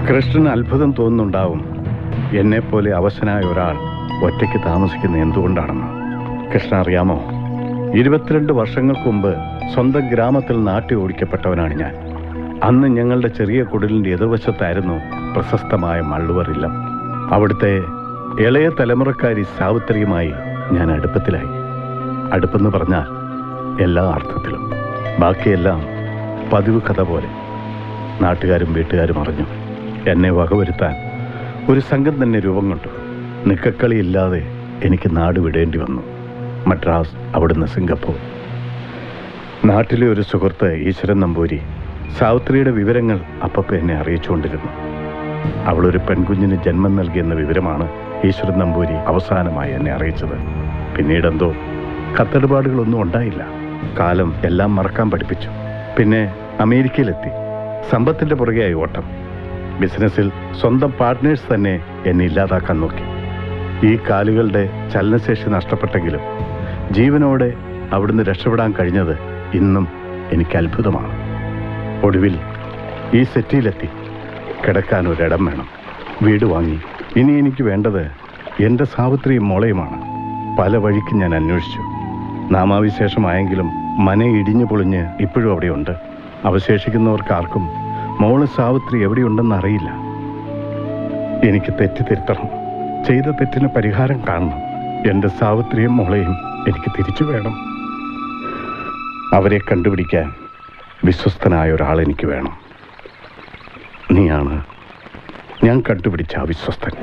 കൃഷ്ണന് അത്ഭുതം തോന്നുന്നുണ്ടാവും എന്നെപ്പോലെ അവശനായ ഒരാൾ ഒറ്റയ്ക്ക് താമസിക്കുന്ന എന്തുകൊണ്ടാണെന്ന് കൃഷ്ണ അറിയാമോ ഇരുപത്തിരണ്ട് വർഷങ്ങൾക്ക് മുമ്പ് സ്വന്തം ഗ്രാമത്തിൽ നാട്ടി ഓടിക്കപ്പെട്ടവനാണ് ഞാൻ അന്ന് ഞങ്ങളുടെ ചെറിയ കുടിലിൻ്റെ എതിർവശത്തായിരുന്നു പ്രശസ്തമായ മള്ളുവർ ഇല്ലം അവിടുത്തെ ഇളയ തലമുറക്കാരി സാവിത്രിയുമായി ഞാൻ അടുപ്പത്തിലായി അടുപ്പെന്ന് പറഞ്ഞാൽ എല്ലാ അർത്ഥത്തിലും ബാക്കിയെല്ലാം പതിവ് കഥ പോലെ നാട്ടുകാരും വീട്ടുകാരും അറിഞ്ഞു എന്നെ വകവരുത്താൻ ഒരു സംഘം തന്നെ രൂപം കൊണ്ടു നിക്കക്കളിയില്ലാതെ എനിക്ക് നാട് വിടേണ്ടി വന്നു മദ്രാസ് അവിടുന്ന് സിംഗപ്പൂർ നാട്ടിലെ ഒരു സുഹൃത്ത് ഈശ്വരൻ നമ്പൂരി സാവിത്രിയുടെ വിവരങ്ങൾ അപ്പപ്പ എന്നെ അറിയിച്ചുകൊണ്ടിരുന്നു അവളൊരു പെൺകുഞ്ഞിന് ജന്മം നൽകിയെന്ന വിവരമാണ് ഈശ്വരൻ നമ്പൂരി അവസാനമായി എന്നെ അറിയിച്ചത് പിന്നീടെന്തോ കത്തെടുപാടുകളൊന്നും ഉണ്ടായില്ല കാലം എല്ലാം മറക്കാൻ പഠിപ്പിച്ചു പിന്നെ അമേരിക്കയിലെത്തി സമ്പത്തിന്റെ പുറകെയായി ഓട്ടം ബിസിനസ്സിൽ സ്വന്തം പാർട്ട്നേഴ്സ് തന്നെ എന്നെ ഇല്ലാതാക്കാൻ നോക്കി ഈ കാലുകളുടെ ചലനശേഷി നഷ്ടപ്പെട്ടെങ്കിലും ജീവനോടെ അവിടുന്ന് രക്ഷപ്പെടാൻ കഴിഞ്ഞത് ഇന്നും എനിക്ക് അത്ഭുതമാണ് ഒടുവിൽ ഈ സെറ്റിയിലെത്തി കിടക്കാൻ ഒരിടം വേണം വീട് വാങ്ങി ഇനി എനിക്ക് വേണ്ടത് എൻ്റെ സാവിത്രിയും മോളയുമാണ് പല വഴിക്ക് ഞാൻ അന്വേഷിച്ചു നാമാവിശേഷമായെങ്കിലും മന ഇടിഞ്ഞു പൊളിഞ്ഞ് ഇപ്പോഴും അവിടെയുണ്ട് അവശേഷിക്കുന്നവർക്കാർക്കും മോള് സാവിത്രി എവിടെയുണ്ടെന്ന് അറിയില്ല എനിക്ക് തെറ്റ് തിരുത്തണം ചെയ്ത തെറ്റിന് പരിഹാരം കാണണം എൻ്റെ സാവിത്രിയും മോളെയും എനിക്ക് തിരിച്ചു വേണം അവരെ കണ്ടുപിടിക്കാൻ വിശ്വസ്തനായ ഒരാൾ എനിക്ക് വേണം നീയാണ് ഞാൻ കണ്ടുപിടിച്ച ആ വിശ്വസ്തൻ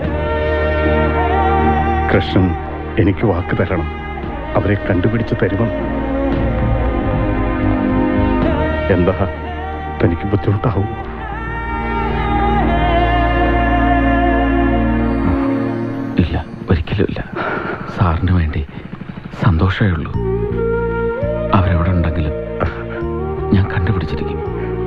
കൃഷ്ണൻ എനിക്ക് വാക്ക് തരണം അവരെ കണ്ടുപിടിച്ച് തരുമെന്ന് എന്താ തനിക്ക് ബുദ്ധിമുട്ടാവും ഇല്ല ഒരിക്കലും ഇല്ല സാറിന് വേണ്ടി സന്തോഷമേ ഉള്ളൂ അവരെവിടെ ഉണ്ടെങ്കിലും ഞാൻ കണ്ടുപിടിച്ചിരിക്കും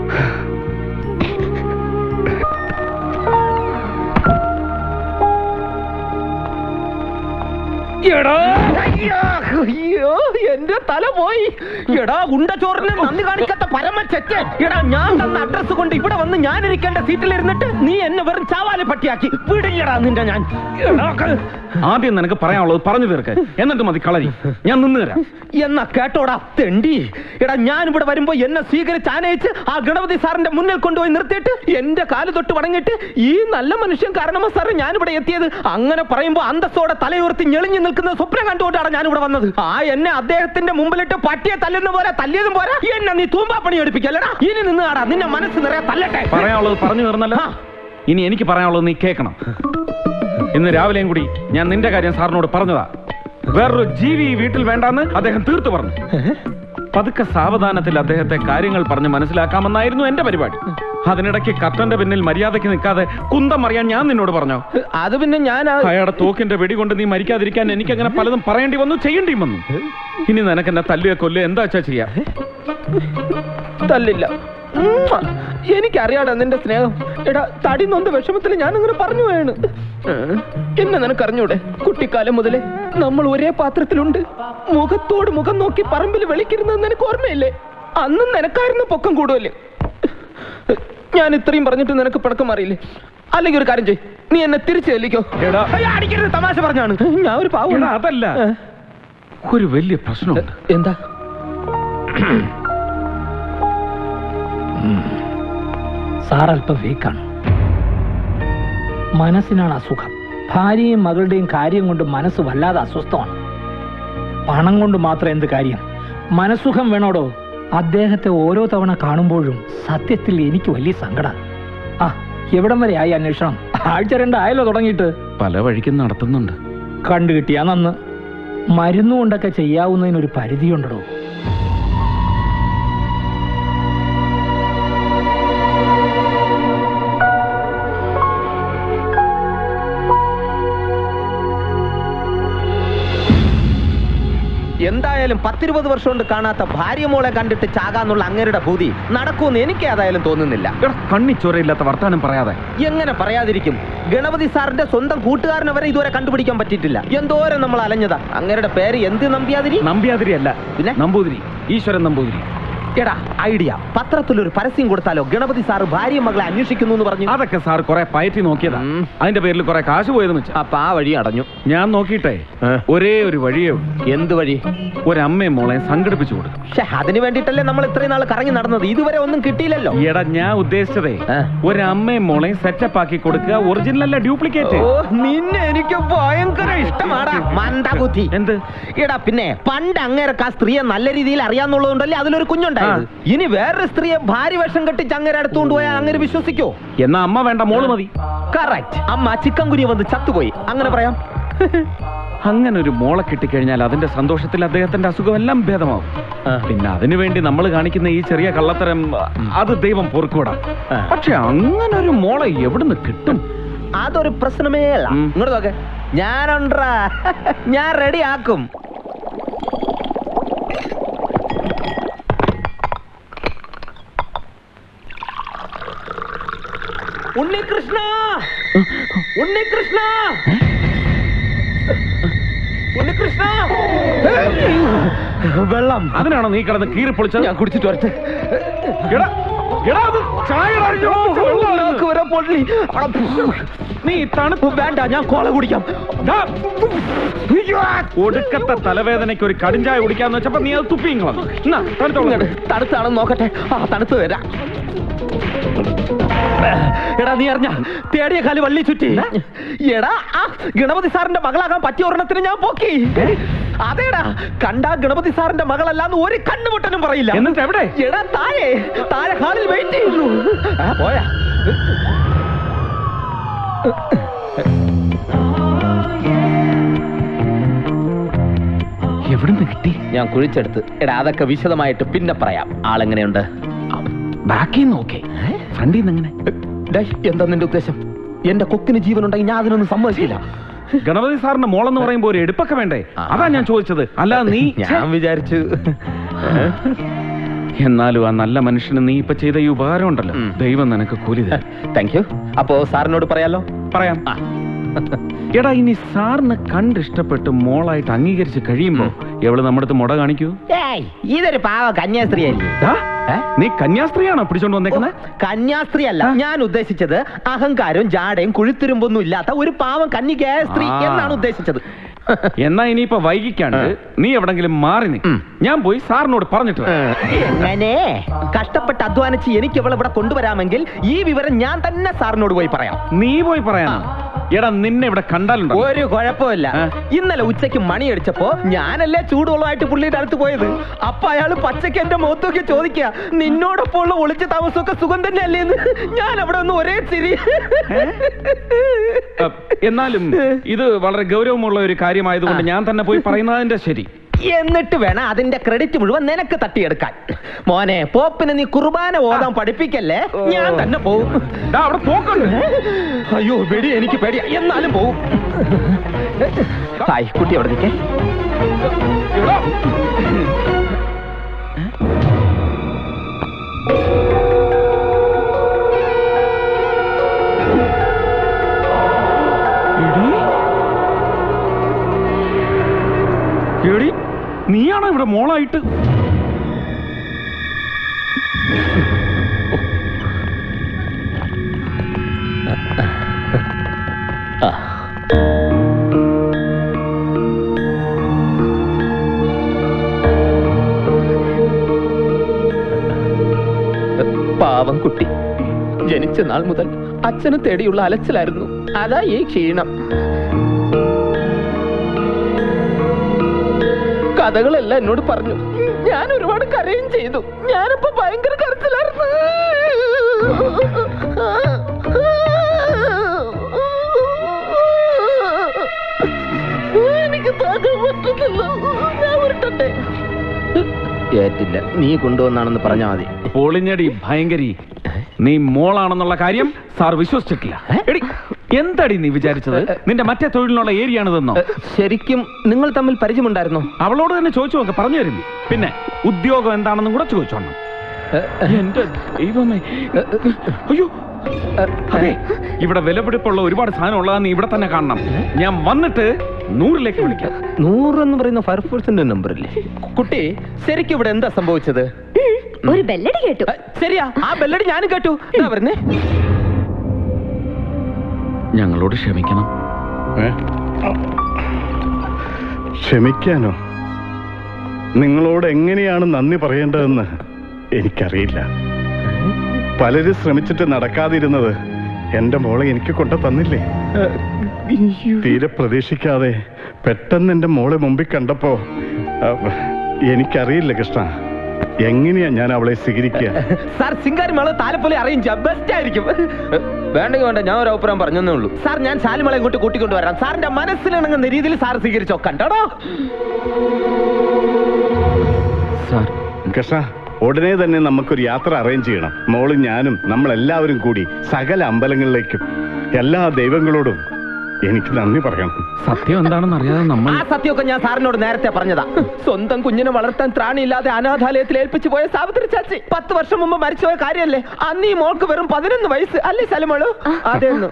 എടാ അയ്യോ എന്റെ തല പോയി എടാ ഉണ്ടച്ചോറിന് നന്ദി കാണിക്കാത്ത പരമ ചെറ്റ് എടാ ഞാൻ തന്ന അഡ്രസ് കൊണ്ട് ഇവിടെ വന്ന് ഞാൻ ഇരിക്കേണ്ട സീറ്റിൽ ഇരുന്നിട്ട് നീ എന്നെ വെറും ചാവാലെ പട്ടിയാക്കി വിടില്ലടാ നിന്റെ ഞാൻ എടാ, ക- ആദ്യം നിനക്ക് പറയാനുള്ളത് പറഞ്ഞു തീർക്ക് എന്നിട്ട് മതി കളരി ഞാൻ നിന്ന് തരാം എന്നാ കേട്ടോടാ തെണ്ടി എടാ ഞാൻ ഇവിടെ വരുമ്പോ എന്നെ സ്വീകരിച്ച് ആനയിച്ച് ആ ഗണപതി സാറിന്റെ മുന്നിൽ കൊണ്ടുപോയി നിർത്തിയിട്ട് എന്റെ കാല് തൊട്ട് വണങ്ങിട്ട് ഈ നല്ല മനുഷ്യൻ കാരണമാ സാറ് ഞാൻ ഇവിടെ എത്തിയത് അങ്ങനെ പറയുമ്പോ അന്തസ്സോടെ തലയുയർത്തി ഞെളിഞ്ഞു നിൽക്കുന്ന സ്വപ്നം കണ്ടുകൊണ്ടാണ് ഞാൻ ഇവിടെ വന്നത് ആ എന്നെ അദ്ദേഹത്തിന്റെ മുമ്പിലിട്ട് പട്ടിയെ തല്ലുന്ന പോലെ തല്ലിയതും പോരാ എന്നെ നീ തൂമ്പാപ്പണി എടുപ്പിക്കല്ലടാ ഇനി നിന്ന് ആടാ നിന്നെ മനസ്സ് നിറയെ തല്ലട്ടെ പറയാനുള്ളത് പറഞ്ഞു തീർന്നല്ലോ ഇനി എനിക്ക് പറയാനുള്ളത് നീ കേൾക്കണം ഇന്ന് രാവിലെയും കൂടി ഞാൻ നിന്റെ കാര്യം സാറിനോട് പറഞ്ഞതാ വേറൊരു ജീവി ഈ വീട്ടിൽ വേണ്ടാന്ന് അദ്ദേഹം തീർത്തു പറഞ്ഞു പതുക്കെ സാവധാനത്തിൽ അദ്ദേഹത്തെ കാര്യങ്ങൾ പറഞ്ഞ് മനസ്സിലാക്കാമെന്നായിരുന്നു എന്റെ പരിപാടി അതിനിടയ്ക്ക് കർട്ടന്റെ പിന്നിൽ മര്യാദയ്ക്ക് നിൽക്കാതെ കുന്തം അറിയാൻ ഞാൻ നിന്നോട് പറഞ്ഞോ അത് പിന്നെ ഞാൻ ആ- അയാളുടെ തോക്കിന്റെ വെടി കൊണ്ട് നീ മരിക്കാതിരിക്കാൻ എനിക്ക് അങ്ങനെ പലതും പറയേണ്ടി വന്നു ചെയ്യേണ്ടിയും വന്നു ഇനി നിനക്ക് എന്നെ തല്ലുക കൊല്ലുക എന്താ വെച്ചാ ചെയ്യാം തല്ലില്ല ഉമ്മ. എനിക്കറിയാടാ നിന്റെ സ്നേഹം എടാ തടി നൊന്ത വിഷമത്തിൽ ഞാൻ അങ്ങനെ പറഞ്ഞു പോയാണ് എന്നെ നിനക്കറിഞ്ഞൂടെ കുട്ടിക്കാലം മുതലേ നമ്മൾ ഒരേ പാത്രത്തിലുണ്ട് മുഖത്തോട് മുഖം നോക്കി പറമ്പിൽ വെളിക്കരുന്നത് നിനക്ക് ഓർമ്മയില്ലേ അന്നും നിനക്കായിരുന്നു പൊക്കം കൂടുതല് ഞാൻ ഇത്രയും പറഞ്ഞിട്ട് നിനക്ക് പിണക്കം മാറിയില്ലേ അല്ലെങ്കിൽ ഒരു കാര്യം ചെയ് നീ എന്നെ തിരിച്ചു ചെല്ലിക്കോ എടാ. അയ്യ, അടിക്കരുത് തമാശ പറഞ്ഞാണ് ഞാൻ ഒരു പാവം എടാ, അതല്ല ഒരു വലിയ പ്രശ്നമുണ്ട് എന്താ സാർ അല്പം വീക്കാണ് മനസ്സിനാണ് അസുഖം ഭാര്യയും മകളുടെയും കാര്യം കൊണ്ട് മനസ്സ് വല്ലാതെ അസ്വസ്ഥമാണ് പണം കൊണ്ട് മാത്രം എന്ത് കാര്യം മനസ്സുഖം വേണോടോ അദ്ദേഹത്തെ ഓരോ തവണ കാണുമ്പോഴും സത്യത്തിൽ എനിക്ക് വലിയ സങ്കട ആ എവിടം വരെ ആയി അന്വേഷണം ആഴ്ച രണ്ടായാലോ തുടങ്ങിയിട്ട് പല വഴിക്കും നടത്തുന്നുണ്ട് കണ്ടു കിട്ടിയാ നന്ന് മരുന്നുകൊണ്ടൊക്കെ ചെയ്യാവുന്നതിനൊരു പരിധിയുണ്ടോ എന്തായാലും പത്തിരുപത് വർഷം കൊണ്ട് കാണാത്ത ഭാര്യ മോളെ കണ്ടിട്ട് ചാകാന്നുള്ള അങ്ങേരുടെ ഭൂതി നടക്കുമെന്ന് എനിക്ക് ഏതായാലും തോന്നുന്നില്ല എടാ കണ്ണി ചോരയില്ലാത്ത വർത്താനം പറയാതെ എങ്ങനെ പറയാതിരിക്കും ഗണപതി സാറിന്റെ സ്വന്തം കൂട്ടുകാരനെ വരെ ഇതുവരെ കണ്ടുപിടിക്കാൻ പറ്റിയിട്ടില്ല എന്തോരം നമ്മൾ അലഞ്ഞതാ അങ്ങേരുടെ പേര് എന്ത് നമ്പ്യാതിരി നമ്പ്യാതിരി അല്ല പിന്നെ? നമ്പൂതിരി ഈശ്വരൻ നമ്പൂതിരി എടാ ഐഡിയ പത്രത്തിൽ ഒരു പരസ്യം കൊടുത്താലോ ഗണപതി സാറ് ഭാര്യയും മകളെ അന്വേഷിക്കുന്നു എന്ന് പറഞ്ഞു അതൊക്കെ സാർ കുറെ പയറ്റി നോക്കിയതാ ഉം. അതിന്റെ പേരിൽ കുറെ കാശ് പോയതെന്ന് വെച്ചാ അപ്പൊ ആ വഴി അടഞ്ഞു ഞാൻ നോക്കിയിട്ടെ ഏ? ഒരേ ഒരു വഴിയേ ഉള്ളൂ എന്ത് വഴി ഒരമ്മയും മോളെ സംഘടിപ്പിച്ചു കൊടുക്കും പക്ഷെ അതിന് വേണ്ടിട്ടല്ലേ നമ്മൾ ഇത്രയും നാൾ കറങ്ങി നടന്നത് ഇതുവരെ ഒന്നും കിട്ടിയില്ലല്ലോ എടാ ഞാൻ ഉദ്ദേശിച്ചതേ ഏ? ഒരമ്മയും മോളെയും സെറ്റപ്പ് ആക്കി കൊടുക്കുക ഒറിജിനൽ അല്ല ഡ്യൂപ്ലിക്കേറ്റ് ഓ നിന്നെ എനിക്ക് ഭയങ്കര ഇഷ്ടമാടാ മന്ദബുദ്ധി എന്ത് എടാ പിന്നെ പണ്ട് അങ്ങേരക്ക് ആ സ്ത്രീയെ നല്ല രീതിയിൽ അറിയാന്നുള്ളതുകൊണ്ടല്ലേ അതിലൊരു കുഞ്ഞുണ്ടായത് ഇനി വേറൊരു സ്ത്രീയെ ഭാര്യ വേഷം കെട്ടിച്ച് അങ്ങേരെ അടുത്തുകൊണ്ട് പോയാൽ അങ്ങനെ വിശ്വസിക്കോ എന്നാ അമ്മ വേണ്ട മോള് മതി കറക്റ്റ് അമ്മ ചിക്കൻ കുനിയ വന്ന് ചത്തുപോയി അങ്ങനെ പറയാം അങ്ങനെ ഒരു മോളെ കിട്ടിക്കഴിഞ്ഞാൽ അതിന്റെ സന്തോഷത്തിൽ അദ്ദേഹത്തിന്റെ അസുഖം എല്ലാം ഭേദമാവും ആ. പിന്നെ അതിനു വേണ്ടി നമ്മൾ കാണിക്കുന്ന ഈ ചെറിയ കള്ളത്തരം അത് ദൈവം പൊറുക്കൂടാ ആ. പക്ഷെ അങ്ങനെ ഒരു മോളെ എവിടുന്ന് കിട്ടും അതൊരു പ്രശ്നമേ അല്ല ഉം. ഇങ്ങോട്ട് നോക്കെ ഞാനുണ്ടാ ഞാൻ റെഡി ആക്കും ഉണ്ണികൃഷ്ണ ഉണ്ണികൃഷ്ണ ഉണ്ണികൃഷ്ണ വെള്ളം അതിനാണോ നീ കിടന്ന് കീറി പൊളിച്ചത് ഞാൻ കുടിച്ചിട്ട് വരട്ടെ എടാ, എടാ, അത് ചായയുടെ അടിച്ചോ, വെള്ളമാണെന്ന്. നാക്ക് വരെ പൊള്ളി. നീ തണുപ്പ് വേണ്ട ഞാൻ കോള കുടിക്കാം ദാ. ഒടുക്കത്തെ തലവേദനയ്ക്ക് ഒരു കടുംചായ കുടിക്കാന്ന് വെച്ചപ്പോ നീ അത് തുപ്പിയും കളഞ്ഞു എന്നാ, തണുത്തോളം ഇങ്ങട് തണുത്താണെന്ന് നോക്കട്ടെ ആ തണുത്ത് വരാം എടാ നീ അറിഞ്ഞ തേടിയ കാല് വള്ളി ചുറ്റി എടാ ആ ഗണപതി സാറിന്റെ മകളാകാൻ പറ്റിയ ഒരെണ്ണത്തിന് ഞാൻ പോക്കി അതേടാ കണ്ടാ ഗണപതി സാറിന്റെ മകളല്ലാന്ന് ഒരു കണ്ണുമുട്ടനും പറയില്ല എന്നിട്ട് എവിടെ എടാ താഴെ താഴെ ഹാളിൽ വെയിറ്റ് ചെയ്യുന്നു ആ, പോയാ എവിടുന്ന് കിട്ടി ഞാൻ കുഴിച്ചെടുത്ത് എടാ അതൊക്കെ വിശദമായിട്ട് പിന്നെ പറയാം ആളെങ്ങനെയുണ്ട് ബാക്കി നോക്കേ ഫ്രണ്ടിൽ നിന്ന് എങ്ങനെ ഡേ, എന്താ നിന്റെ ഉദ്ദേശം എന്റെ കൊക്കിന് ജീവനുണ്ടെങ്കിൽ ഞാൻ അതിനൊന്നും സമ്മതിക്കില്ല ഗണപതി സാറിന്റെ മോളെന്ന് പറയുമ്പോ ഒരു എടുപ്പൊക്കെ വേണ്ടേ ആ. അതാ ഞാൻ ചോദിച്ചത് അല്ല നീ ഞാൻ വിചാരിച്ചു എന്നാലും ആ നല്ല മനുഷ്യന് നീ ഇപ്പൊ ചെയ്ത ഈ ഉപകാരം ഉണ്ടല്ലോ ഉം. ദൈവം നിനക്ക് കൂലി തരും താങ്ക് യു അപ്പോ സാറിനോട് പറയാലോ പറയാം എടാ ഇനി സാറിന് കണ്ടിഷ്ടപ്പെട്ട് മോളായിട്ട് അംഗീകരിച്ച് കഴിയുമ്പോ എവള് നമ്മുടെ അടുത്ത് മുട കാണിക്കൂ ഏയ് ഇതൊരു പാവ കന്യാസ്ത്രീ അല്ലേ ദാ, ഏ? നീ കന്യാസ്ത്രീയാണോ പിടിച്ചോണ്ട് വന്നേക്കുന്നത് കന്യാസ്ത്രീ അല്ല ഞാൻ ഉദ്ദേശിച്ചത് അഹങ്കാരവും ജാടയും കുഴിത്തുരുമ്പൊന്നും ഇല്ലാത്ത ഒരു പാവം കന്യകയായ സ്ത്രീ ആ. എന്നാണ് ഉദ്ദേശിച്ചത് എന്നാ ഇനിയിപ്പോ വൈകിക്കാണ്ട് നീ എവിടെങ്കിലും മാറി നീ ഉം. ഞാൻ പോയി സാറിനോട് പറഞ്ഞിട്ട് വരാം. എങ്ങനെ കഷ്ടപ്പെട്ട് അധ്വാനിച്ച് എനിക്ക് ഇവളെ ഇവിടെ കൊണ്ടുവരാമെങ്കിൽ ഈ വിവരം ഞാൻ തന്നെ സാറിനോട് പോയി പറയാം നീ പോയി പറയാനോ എടാ നിന്നെ ഇവിടെ കണ്ടാലുണ്ടോ ഒരു കുഴപ്പമില്ല ആ. ഇന്നലെ ഉച്ചയ്ക്ക് മണി അടിച്ചപ്പോ ഞാനല്ലേ ചൂടുവെള്ളമായിട്ട് പുള്ളിയുടെ അടുത്ത് പോയത് അപ്പൊ അയാള് പച്ചയ്ക്ക് എന്റെ മുഖത്തൊക്കെ ചോദിക്കുക നിന്നോടൊപ്പം ഉള്ള ഒളിച്ച താമസമൊക്കെ സുഖം തന്നെയല്ലേ എന്ന് ഞാൻ അവിടെ ഒന്ന് ഒരേ ചിരി അഹ്, എന്നാലും ഇത് വളരെ ഗൗരവമുള്ള ഒരു കാര്യമായതുകൊണ്ട് ഞാൻ തന്നെ പോയി പറയുന്നതിന്റെ ശരി എന്നിട്ട് വേണം അതിന്റെ ക്രെഡിറ്റ് മുഴുവൻ നിനക്ക് തട്ടിയെടുക്കാൻ മോനെ പോപ്പിനെ നീ കുർബാന ഓതാൻ പഠിപ്പിക്കല്ലേ ഞാൻ തന്നെ പോവും ദാ, അവിടെ പോക്കുണ്ട് അയ്യോ പേടി എനിക്ക് പേടിയാ എന്നാലും പോവും ഹായ് കുട്ടി അവിടെ നിൽക്കേ എടാ. എടീ. എടീ, നീയാണോ ഇവിടെ മോളായിട്ട് പാവം കുട്ടി ജനിച്ച നാൾ മുതൽ അച്ഛനെ തേടിയുള്ള അലച്ചിലായിരുന്നു അതാ ഈ ക്ഷീണം കഥകളെല്ലാം എന്നോട് പറഞ്ഞു ഞാൻ ഒരുപാട് കരയും ചെയ്തു ഞാനിപ്പോ ഭയങ്കര കരച്ചിലായിരുന്നു എനിക്ക് താങ്ങാൻ പറ്റുന്നില്ല ഞാൻ ഉരുട്ടട്ടെ ഏറ്റില്ല നീ കൊണ്ടുവന്നാണെന്ന് പറഞ്ഞാ മതി പൊളിഞ്ഞടി ഭയങ്കരി നീ മോളാണെന്നുള്ള കാര്യം സാർ വിശ്വസിച്ചിട്ടില്ല എടി എന്തടി നീ വിചാരിച്ചത് നിന്റെ മറ്റേ തൊഴിലിനുള്ള ഏരിയ ആണിതെന്നോ ശരിക്കും നിങ്ങൾ തമ്മിൽ പരിചയമുണ്ടായിരുന്നോ അവളോട് തന്നെ ചോദിച്ചു നോക്ക് പറഞ്ഞു തരും പിന്നെ ഉദ്യോഗം എന്താണെന്നും കൂടെ ചോദിച്ചോണം എന്റെ ദൈവമേ അയ്യോ അതെ ഇവിടെ വിലപിടിപ്പുള്ള ഒരുപാട് സാധനം ഉള്ളതാന്ന് ഇവിടെ തന്നെ കാണണം ഞാൻ വന്നിട്ട് നൂറിലേക്ക് വിളിക്കാം നൂറെന്ന് പറയുന്ന ഫയർഫോഴ്സിന്റെ നമ്പർ അല്ലേ കുട്ടി ശരിക്കും ഇവിടെ എന്താ സംഭവിച്ചത് ഒരു ബെല്ലടി കേട്ടു ആ, ശരിയാ ആ ബെല്ലടി ഞാനും കേട്ടു എന്താ പറഞ്ഞേ ഞങ്ങളോട് ക്ഷമിക്കണം ഏ? ക്ഷമിക്കാനോ നിങ്ങളോട് എങ്ങനെയാണ് നന്ദി പറയേണ്ടതെന്ന് എനിക്കറിയില്ല പലരും ശ്രമിച്ചിട്ട് നടക്കാതിരുന്നത് എന്റെ മോളെ എനിക്ക് കൊണ്ടു തന്നില്ലേ തീരെ പ്രതീക്ഷിക്കാതെ പെട്ടെന്ന് എന്റെ മോളെ മുമ്പിൽ കണ്ടപ്പോ ആ, എനിക്കറിയില്ല കൃഷ്ണ എങ്ങനെയാ ഞാൻ അവളെ സ്വീകരിക്കുക സാർ സിംഗാരി മേള താലപ്പൊലി അറേഞ്ച് ചെയ്യാം ബെസ്റ്റ് ആയിരിക്കും വേണ്ടെങ്കിൽ വേണ്ട ഞാൻ ഒരു അഭിപ്രായം പറഞ്ഞതേ ഉള്ളൂ സാർ ഞാൻ ശാലിമളെ ഇങ്ങോട്ട് കൂട്ടിക്കൊണ്ട് വരാം സാറിന്റെ മനസ്സിലിണങ്ങുന്ന രീതിയിൽ സാർ സ്വീകരിച്ചോ കണ്ടോടോ സാർ കൃഷ്ണ ഉടനെ തന്നെ നമുക്കൊരു യാത്ര അറേഞ്ച് ചെയ്യണം മോളും ഞാനും നമ്മളെല്ലാവരും കൂടി സകല അമ്പലങ്ങളിലേക്കും എല്ലാ ദൈവങ്ങളോടും എനിക്ക് നന്ദി പറയണം സത്യം എന്താണെന്ന് അറിയാതെ നമ്മൾ ആ സത്യമൊക്കെ ഞാൻ സാറിനോട് നേരത്തെ പറഞ്ഞതാ സ്വന്തം കുഞ്ഞിനെ വളർത്താൻ ത്രാണിയില്ലാതെ അനാഥാലയത്തിൽ ഏൽപ്പിച്ചു പോയ സാവിത്രി ചാച്ചി പത്ത് വർഷം മുമ്പ് മരിച്ചുപോയ കാര്യല്ലേ അന്ന് ഈ മോൾക്ക് വെറും പതിനൊന്ന് വയസ്സ് അല്ലേ ശലമോളു അതെന്ന്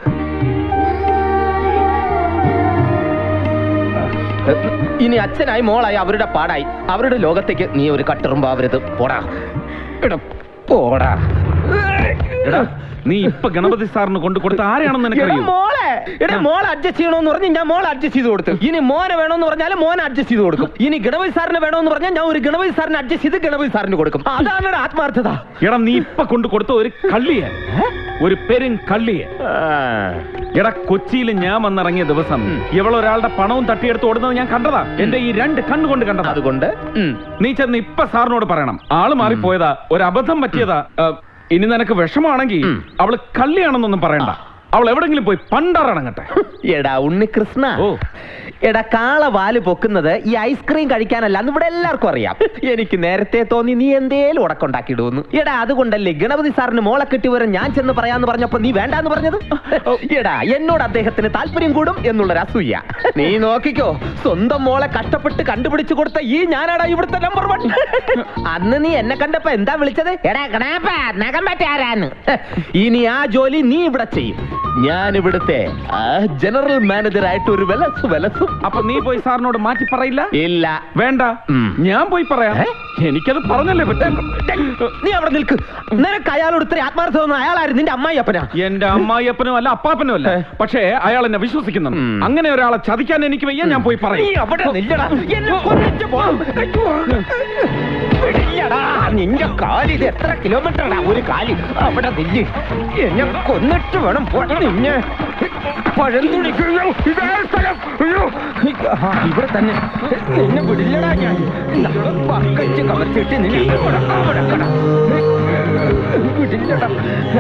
ഇനി അച്ഛനായി മോളായി അവരുടെ പാടായി അവരുടെ ലോകത്തേക്ക് നീ ഒരു കട്ടെറുമ്പാവരുത് പോടാ എടാ, പോടാ എടാ നീ ഇപ്പൊ ഗണപതി സാറിന് കൊണ്ടു കൊടുത്ത ആരെയാണെന്ന് എടാ നിനക്കറിയോ മോളെ എടാ മോളെ അഡ്ജസ്റ്റ് ചെയ്യണമെന്ന് പറഞ്ഞ് ഞാൻ മോളെ അഡ്ജസ്റ്റ് ചെയ്ത് കൊടുത്തു ഇനി മോനെ വേണമെന്ന് പറഞ്ഞാൽ മോനെ അഡ്ജസ്റ്റ് ചെയ്ത് കൊടുക്കും ഇനി ഗണപതി സാറിന് വേണമെന്ന് പറഞ്ഞാൽ ഞാൻ ഒരു ഗണപതി സാറിന് അഡ്ജസ്റ്റ് ചെയ്ത് ഗണപതി സാറിന് കൊടുക്കും അതാണ് ആത്മാർത്ഥത എടാ നീ ഇപ്പൊ കൊണ്ടു കൊടുത്ത ഒരു കള്ളിയെ ഒരു പെരും കള്ളിയെ എടാ കൊച്ചിയിൽ ഞാൻ വന്നിറങ്ങിയ ദിവസം ഇവളൊരാളുടെ പണവും തട്ടിയെടുത്ത് ഓടുന്നത് ഞാൻ കണ്ടതാ എന്റെ ഈ രണ്ട് കണ്ണുകൊണ്ട് കണ്ടതാ അതുകൊണ്ട് ഉം. നീ ചെന്ന് ഇപ്പൊ സാറിനോട് പറയണം ആള് മാറിപ്പോയതാ ഒരു അബദ്ധം പറ്റിയതാ ഏ, ഇനി നിനക്ക് വിഷമാണെങ്കിൽ ഉം. അവള് കള്ളിയാണെന്നൊന്നും പറയണ്ട അവൾ എവിടെങ്കിലും പോയി പണ്ടാറടങ്ങട്ടെ എടാ ഉണ്ണികൃഷ്ണ ഓ. എടാ കാള വാല് പൊക്കുന്നത് ഈ ഐസ്ക്രീം കഴിക്കാനല്ല എന്ന് ഇവിടെ എല്ലാവർക്കും അറിയാം എനിക്ക് നേരത്തെ തോന്നി നീ എന്തേലും ഉടക്കുണ്ടാക്കിയിടുന്നു എടാ അതുകൊണ്ടല്ലേ ഗണപതി സാറിന് മോളെ കിട്ടി വരും ഞാൻ ചെന്ന് പറയാന്ന് പറഞ്ഞപ്പോ നീ വേണ്ടാന്ന് പറഞ്ഞത് എടാ എന്നോട് അദ്ദേഹത്തിന് താല്പര്യം കൂടും എന്നുള്ളൊരു അസൂയ നീ നോക്കിക്കോ സ്വന്തം മോളെ കഷ്ടപ്പെട്ട് കണ്ടുപിടിച്ചു കൊടുത്ത ഈ ഞാനാടാ ഇവിടുത്തെ നമ്പർ വൺ അന്ന് നീ എന്നെ കണ്ടപ്പോ എന്താ വിളിച്ചത് എടാ ഗണാപ്പ നഖം പറ്റാരാന്ന് ഇനി ആ ജോലി നീ ഇവിടെ ചെയ്യും ഞാൻ ഇവിടുത്തെ ആ, ജനറൽ മാനേജർ ആയിട്ട് ഒരു വിലസ് വിലസും അപ്പൊ നീ പോയി സാറിനോട് മാറ്റി പറയില്ല ഇല്ല വേണ്ട ഉം. ഞാൻ പോയി പറയാം ഏ? എനിക്കത് പറഞ്ഞല്ലേ പറ്റും നീ അവിടെ നിൽക്ക് നിനക്ക് അയാളോട് ഇത്ര ആത്മാർത്ഥം തോന്നുന്ന അയാളായിരുന്നു നിന്റെ അമ്മായി അപ്പനാ എന്റെ അമ്മായിയപ്പനും അല്ല അപ്പാപ്പനും അല്ല ഏ? പക്ഷേ അയാൾ എന്നെ വിശ്വസിക്കുന്നു ഉം. അങ്ങനെ ഒരാളെ ചതിക്കാൻ എനിക്ക് വയ്യ ഞാൻ പോയി നീ പറയും അവിടെ നില്ലടാ എന്നെ കൊന്നിട്ട് പോ. അയ്യോ. ഇല്ലടാ, നിന്റെ കാല് ഇത് എത്ര കിലോമീറ്ററാ ഒരു കാല് അവിടെ നില്ല് എന്നെ കൊന്നിട്ട് വേണം പോ നിന്നെ പഴന്തുണിക്കയ്യോ ഇതേ സ്ഥലം അയ്യോ ആ, ഇവിടെ തന്നെ നിന്നെ വിടില്ലടാ ഞാൻ പക്കച്ച് കവർച്ചിട്ട് നിന്നെ ഇവിടെ അവിടെ കട. വിടില്ലടാ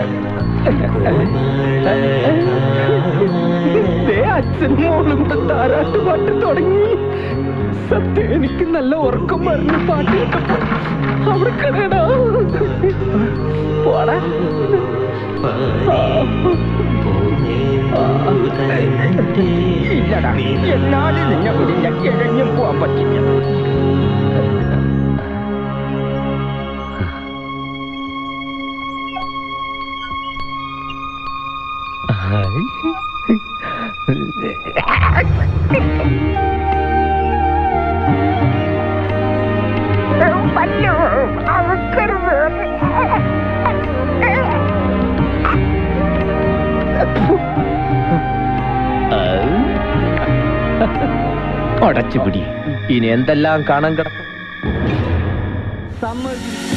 ദേ അച്ഛനും മോളും കൂടെ താരാട്ട് പാട്ട് തുടങ്ങി സത്യം എനിക്ക് നല്ല ഉറക്കം പറഞ്ഞു പാട്ട് കേട്ടപ്പോ അവിടെ കിടടാ പോടാ ഇല്ലടാ എന്നാലും നിന്നെ വിടില്ല കിഴഞ്ഞും പോവാൻ പറ്റില്ല അടച്ചുപിടി ഇനി എന്തെല്ലാം കാണാൻ കിടക്കും സമ്മതി